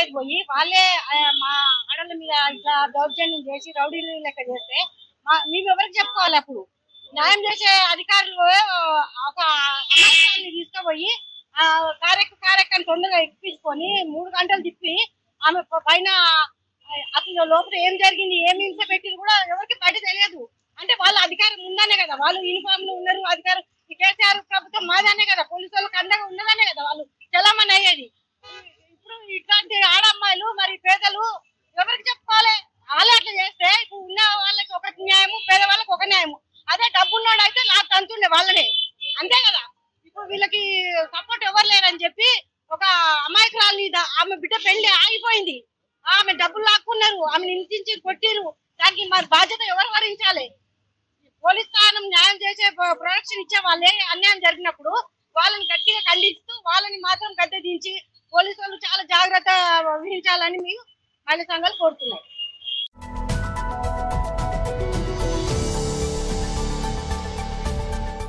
దగ్గరికి పోయి వాళ్ళే ఆ, మా ఆడల మీద ఇట్లా దౌర్జన్యం చేసి రౌడీలు లెక్క చేస్తే మా- మేము ఎవరికి చెప్పుకోవాలి అప్పుడు న్యాయం చేసే అధికారులు ఒక అమాయకాన్ని తీసుకుపోయి ఆ కారెక్కు కారెక్కని తొందరగా ఎక్కించుకొని మూడు గంటలు తిప్పి ఆమె ప- పైన ఆ, అసలు లోపల ఏం జరిగింది ఏం హింస పెట్టింది కూడా ఎవరికి బయట తెలియదు అంటే వాళ్ళ అధికారం ఉందనే కదా వాళ్ళు యూనిఫామ్ లో ఉన్నారు అధికారం ఈ కేసీఆర్ ప్రభుత్వం మాదనే కదా పోలీసు వాళ్ళకి అండగా ఉన్నదనే కదా వాళ్ళు చలామణి అయ్యేది ఇప్పుడు ఇట్లాంటి ఆడమ్మాయిలు మరి పేదలు ఎవరికి చెప్పుకోవాలి వాళ్ళే అట్లా చేస్తే ఇప్పుడు ఉన్న వాళ్ళకి ఒక న్యాయము పేద వాళ్ళకి ఒక న్యాయము అదే డబ్బున్నోడు అయితే లాస్ట్ అంతుండే వాళ్ళనే అంతే కదా ఇప్పుడు వీళ్ళకి సపోర్ట్ ఎవరు లేరని చెప్పి ఒక అమాయకురాల్ని ద- ఆమె బిడ్డ పెళ్లి ఆగిపోయింది ఆమె డబ్బులు లాక్కున్నారు ఆమె నిందించి కొట్టిరు దానికి మరి బాధ్యత ఎవరు వహించాలి పోలీస్ స్థానం న్యాయం చేసే ప్రొ- ప్రొటెక్షన్ ఇచ్చే వాళ్ళే అన్యాయం జరిగినప్పుడు వాళ్ళని గట్టిగా ఖండిస్తూ వాళ్ళని మాత్రం గద్దె దించి పోలీసు వాళ్ళు చాలా జాగ్రత్త వహించాలని మేము మహిళా సంఘాలు కోరుతున్నాయి